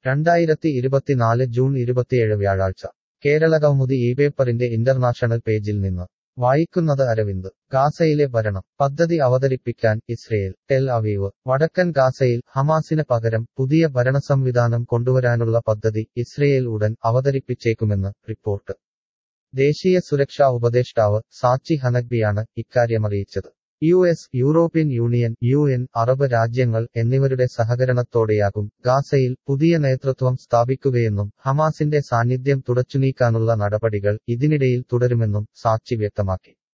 രണ്ടായിരത്തി ഇരുപത്തിനാല് ജൂൺ ഇരുപത്തിയേഴ് വ്യാഴാഴ്ച കേരളകൗമുദി ഈ പേപ്പറിന്റെ ഇന്റർനാഷണൽ പേജിൽ നിന്ന് വായിക്കുന്നത് അരവിന്ദ് ഗാസയിലെ ഭരണം പദ്ധതി അവതരിപ്പിക്കാൻ ഇസ്രയേൽ ടെൽ അവീവ് വടക്കൻ ഗാസയിൽ ഹമാസിന് പകരം പുതിയ ഭരണസംവിധാനം കൊണ്ടുവരാനുള്ള പദ്ധതി ഇസ്രയേൽ ഉടൻ അവതരിപ്പിച്ചേക്കുമെന്ന് റിപ്പോർട്ട് ദേശീയ സുരക്ഷാ ഉപദേഷ്ടാവ് സാച്ചി ഹനഗ്ബിയാണ് ഇക്കാര്യമറിയിച്ചത് U S European Union U N Arab രാജ്യങ്ങൾ എന്നിവരുടെ സഹകരണത്തോടെയാകും ഗാസയിൽ പുതിയ നേതൃത്വം സ്ഥാപിക്കുകയെന്നും ഹമാസിന്റെ സാന്നിധ്യം തുടച്ചുനീക്കാനുള്ള നടപടികൾ ഇതിനിടയിൽ തുടരുമെന്നും സാച്ചി വ്യക്തമാക്കി